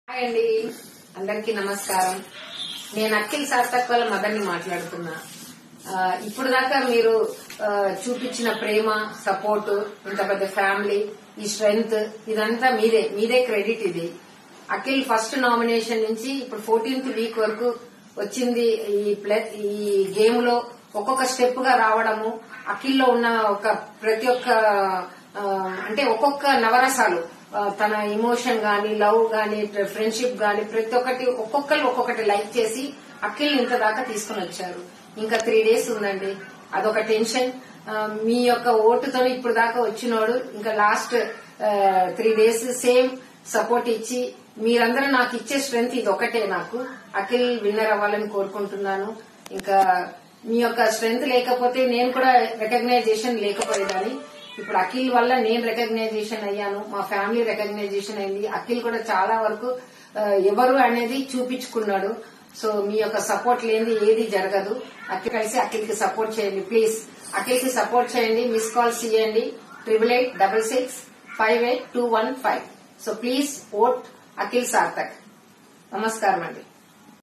hi అండి అందరికీ నమస్కారం నేను అఖిల్ సార్థక్ వాళ్ళ మదర్ని మాట్లాడుతున్నా ఆ, ఇప్పుడు దాకా మీరు ఆ, చూపించిన ప్రేమ సపోర్ట్ ఇంత పెద్ద ఫ్యామిలీ ఈ స్ట్రెంగ్త్ ఇదంతా మీదే మీదే క్రెడిట్ ఇది అఖిల్ ఫస్ట్ నామినేషన్ నుంచి ఇప్పుడు ఫోర్టీన్త్ వీక్ వరకు వచ్చింది ఈ ప్లే ఈ గేమ్ లో ఒక్కొక్క స్టెప్ గా రావడము అఖిల్లో ఉన్న ఒక ప్రతి ఒక్క ఆ, అంటే ఒక్కొక్క నవరసాలు ఆ, తన ఇమోషన్ గాని లవ్ గాని ఫ్రెండ్షిప్ గాని ప్రతి ఒక్కటి ఒక్కొక్కరు ఒక్కొక్కటి లైక్ చేసి అఖిల్ ఇంత దాకా తీసుకుని వచ్చారు ఇంకా త్రీ డేస్ ఉందండి అదొక టెన్షన్ ఆ, మీ యొక్క ఓటుతో ఇప్పుడు దాకా వచ్చినోడు ఇంకా last three days same support ఇచ్చి మీరందరూ నాకు ఇచ్చే స్ట్రెంగ్త్ ఇది ఒకటే నాకు అఖిల్ విన్నర్ అవ్వాలని కోరుకుంటున్నాను ఇంకా మీ యొక్క స్ట్రెంగ్త్ లేకపోతే నేను కూడా రికగ్నైజేషన్ లేకపోయేదాన్ని ఇప్పుడు అఖిల్ వల్ల నేను రికగ్నైజేషన్ అయ్యాను మా ఫ్యామిలీ రికగ్నైజేషన్ అయింది అఖిల్ కూడా చాలా వరకు ఆ, ఎవరు అనేది చూపించుకున్నాడు సో మీ యొక్క సపోర్ట్ లేనిది ఏది జరగదు అఖిల్ కలిసి అఖిల్ కి సపోర్ట్ చేయండి ప్లీజ్ అఖిల్ కి సపోర్ట్ చేయండి మిస్ కాల్స్ ఇవ్వండి triple eight double six five eight two one five so please vote Akhil Sarthak నమస్కారం అండి